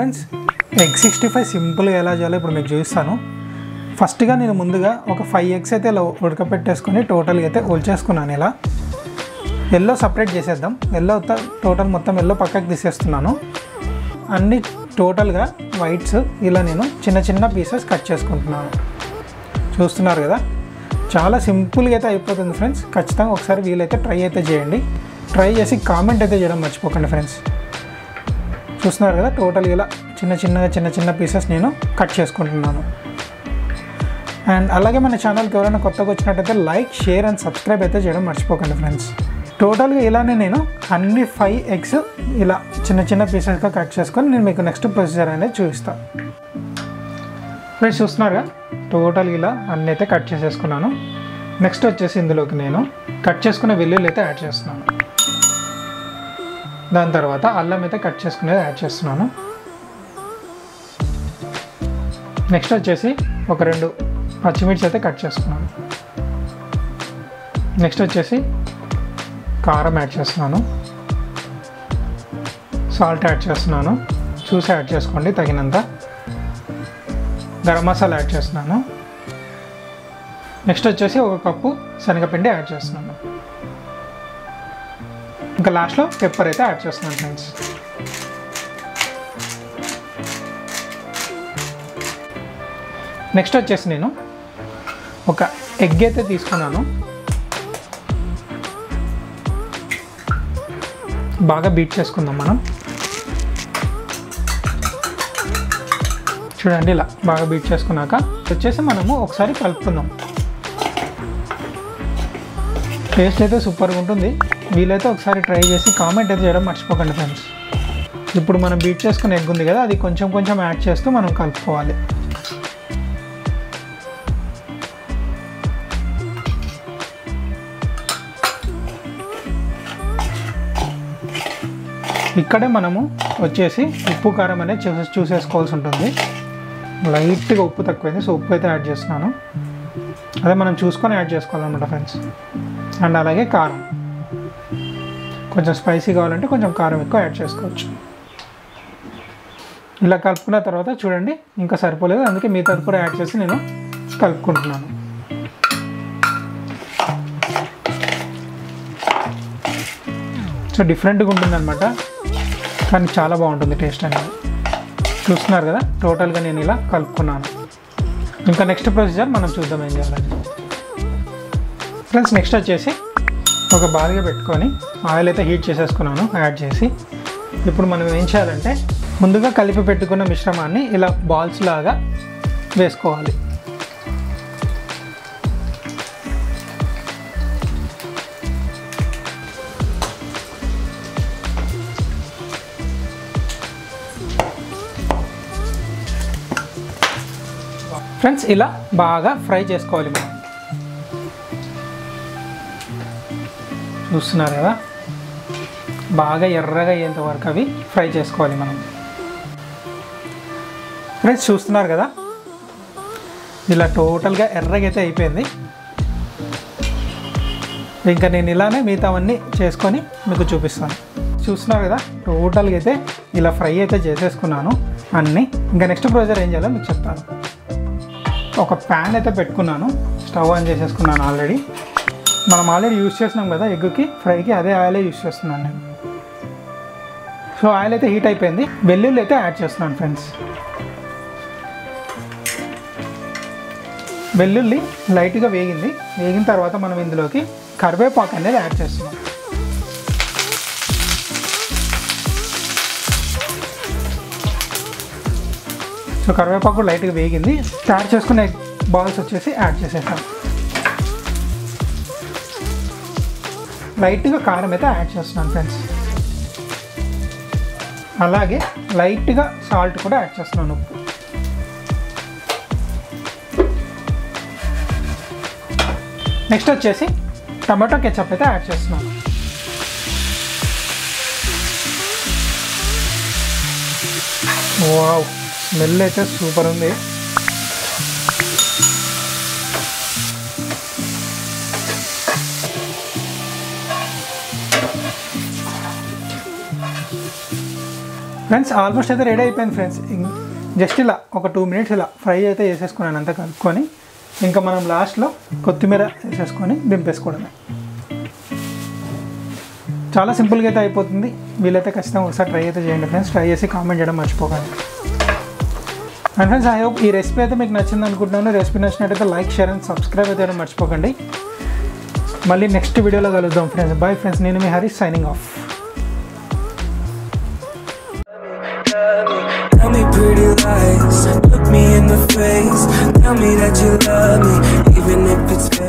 Friends egg sixty five సింపుల్గా ఎలా చేయాలో ఇప్పుడు మీకు చూపిస్తాను ఫస్ట్గా నేను ముందుగా ఒక ఫైవ్ ఎగ్స్ అయితే ఇలా ఉడకపెట్టేసుకొని టోటల్గా అయితే చేసుకున్నాను ఇలా ఎల్లో సపరేట్ చేసేద్దాం ఎల్లో టోటల్ మొత్తం ఎల్లో పక్కకి తీసేస్తున్నాను అన్ని టోటల్గా వైట్స్ ఇలా నేను చిన్న చిన్న పీసెస్ కట్ చేసుకుంటున్నాను చూస్తున్నారు కదా చాలా సింపుల్గా అయితే అయిపోతుంది ఫ్రెండ్స్ ఖచ్చితంగా ఒకసారి వీలైతే ట్రై అయితే చేయండి ట్రై చేసి కామెంట్ అయితే చేయడం మర్చిపోకండి ఫ్రెండ్స్ చూస్తున్నారు కదా టోటల్ ఇలా చిన్న చిన్నగా చిన్న చిన్న పీసెస్ నేను కట్ చేసుకుంటున్నాను అండ్ అలాగే మన ఛానల్కి ఎవరైనా కొత్తగా వచ్చినట్టయితే లైక్ షేర్ అండ్ సబ్స్క్రైబ్ అయితే చేయడం మర్చిపోకండి ఫ్రెండ్స్ టోటల్గా ఇలానే నేను అన్ని ఫైవ్ ఎగ్స్ ఇలా చిన్న చిన్న పీసెస్గా కట్ చేసుకొని నేను మీకు నెక్స్ట్ ప్రొసీజర్ అనేది చూపిస్తాను ఫ్రెండ్స్ చూస్తున్నారుగా టోటల్ ఇలా అన్నీ అయితే కట్ చేసేసుకున్నాను నెక్స్ట్ వచ్చేసి ఇందులోకి నేను కట్ చేసుకున్న వెల్లుల్లి అయితే యాడ్ చేస్తున్నాను దాని తర్వాత అల్లం అయితే కట్ చేసుకునేది యాడ్ చేస్తున్నాను నెక్స్ట్ వచ్చేసి ఒక రెండు పచ్చిమిర్చి అయితే కట్ చేసుకున్నాను నెక్స్ట్ వచ్చేసి కారం యాడ్ చేస్తున్నాను సాల్ట్ యాడ్ చేస్తున్నాను చూసి యాడ్ చేసుకోండి తగినంత గరం మసాలా యాడ్ చేస్తున్నాను నెక్స్ట్ వచ్చేసి ఒక కప్పు శనగపిండి యాడ్ చేస్తున్నాను ఇంకా లాస్ట్లో పెప్పర్ అయితే యాడ్ చేస్తున్నాను ఫ్రెండ్స్ నెక్స్ట్ వచ్చేసి నేను ఒక ఎగ్ అయితే తీసుకున్నాను బాగా బీట్ చేసుకుందాం మనం చూడండి ఇలా బాగా బీట్ చేసుకున్నాక వచ్చేసి మనము ఒకసారి కలుపుకుందాం టేస్ట్ అయితే సూపర్గా ఉంటుంది వీలైతే ఒకసారి ట్రై చేసి కామెంట్ అయితే చేయడం మర్చిపోకండి ఫ్రెండ్స్ ఇప్పుడు మనం బీట్ చేసుకున్న ఎగ్ ఉంది కదా అది కొంచెం కొంచెం యాడ్ చేస్తూ మనం కలుపుకోవాలి ఇక్కడే మనము వచ్చేసి ఉప్పు కారం అనేది చూసే చూసేసుకోవాల్సి ఉంటుంది లైట్గా ఉప్పు తక్కువైంది సో ఉప్పు అయితే యాడ్ చేస్తున్నాను అదే మనం చూసుకొని యాడ్ చేసుకోవాలన్నమాట ఫ్రెండ్స్ అండ్ అలాగే కారం కొంచెం స్పైసీ కావాలంటే కొంచెం కారం ఎక్కువ యాడ్ చేసుకోవచ్చు ఇలా కలుపుకున్న తర్వాత చూడండి ఇంకా సరిపోలేదు అందుకే మీ తరపున యాడ్ చేసి నేను కలుపుకుంటున్నాను సో డిఫరెంట్గా ఉంటుందన్నమాట కానీ చాలా బాగుంటుంది టేస్ట్ అనేది చూస్తున్నారు కదా టోటల్గా నేను ఇలా కలుపుకున్నాను ఇంకా నెక్స్ట్ ప్రొసీజర్ మనం చూద్దాం ఏం చేయాలని ఫ్రెండ్స్ నెక్స్ట్ వచ్చేసి ఒక బాగా పెట్టుకొని ఆయిల్ అయితే హీట్ చేసేసుకున్నాను యాడ్ చేసి ఇప్పుడు మనం ఏం చేయాలంటే ముందుగా కలిపి పెట్టుకున్న మిశ్రమాన్ని ఇలా బాల్స్ లాగా వేసుకోవాలి ఫ్రెండ్స్ ఇలా బాగా ఫ్రై చేసుకోవాలి మనం చూస్తున్నారు కదా బాగా ఎర్రగా అయ్యేంత వరకు అవి ఫ్రై చేసుకోవాలి మనం ఫ్రెండ్స్ చూస్తున్నారు కదా ఇలా టోటల్గా ఎర్రగా అయితే అయిపోయింది ఇంకా నేను ఇలానే మిగతావన్నీ చేసుకొని మీకు చూపిస్తాను చూస్తున్నారు కదా టోటల్గా అయితే ఇలా ఫ్రై అయితే చేసేసుకున్నాను అన్నీ ఇంకా నెక్స్ట్ ప్రొసీజర్ ఏం చేయాలో మీకు చెప్తాను ఒక ప్యాన్ అయితే పెట్టుకున్నాను స్టవ్ ఆన్ చేసేసుకున్నాను ఆల్రెడీ మనం ఆల్రెడీ యూస్ చేసినాం కదా ఎగ్కి ఫ్రైకి అదే ఆయిలే యూస్ చేస్తున్నాను నేను సో ఆయిల్ అయితే హీట్ అయిపోయింది వెల్లుల్లి అయితే యాడ్ చేస్తున్నాను ఫ్రెండ్స్ వెల్లుల్లి లైట్గా వేగింది వేగిన తర్వాత మనం ఇందులోకి కరివేపాకు అనేది యాడ్ చేస్తున్నాం సో కరివేపాకు లైట్గా వేగింది తయారు చేసుకునే బాల్స్ వచ్చేసి యాడ్ చేసేసాం లైట్గా కారం అయితే యాడ్ చేస్తున్నాను ఫ్రెండ్స్ అలాగే లైట్గా సాల్ట్ కూడా యాడ్ చేస్తున్నాను ఉప్పు నెక్స్ట్ వచ్చేసి టమాటో కెచప్ అయితే యాడ్ చేస్తున్నాను వావ్ స్మెల్ అయితే సూపర్ ఉంది ఫ్రెండ్స్ ఆల్మోస్ట్ అయితే రెడీ అయిపోయింది ఫ్రెండ్స్ జస్ట్ ఇలా ఒక టూ మినిట్స్ ఇలా ఫ్రై అయితే వేసేసుకున్నాను అంతా కలుపుకొని ఇంకా మనం లాస్ట్లో కొత్తిమీర వేసేసుకొని దింపేసుకోవడమే చాలా సింపుల్గా అయితే అయిపోతుంది వీలైతే ఖచ్చితంగా ఒకసారి ట్రై అయితే చేయండి ఫ్రెండ్స్ ట్రై చేసి కామెంట్ చేయడం మర్చిపోకండి అండ్ ఫ్రెండ్స్ ఐ హోప్ ఈ రెసిపీ అయితే మీకు నచ్చింది అనుకుంటున్నాను రెసిపీ నచ్చినట్టయితే లైక్ షేర్ అండ్ సబ్స్క్రైబ్ అయితే చేయడం మర్చిపోకండి మళ్ళీ నెక్స్ట్ వీడియోలో కలుద్దాం ఫ్రెండ్స్ బాయ్ ఫ్రెండ్స్ నేను మీ Harish signing off Tell me pretty lies, look me in the face. Tell me that you love me, even if it's fake.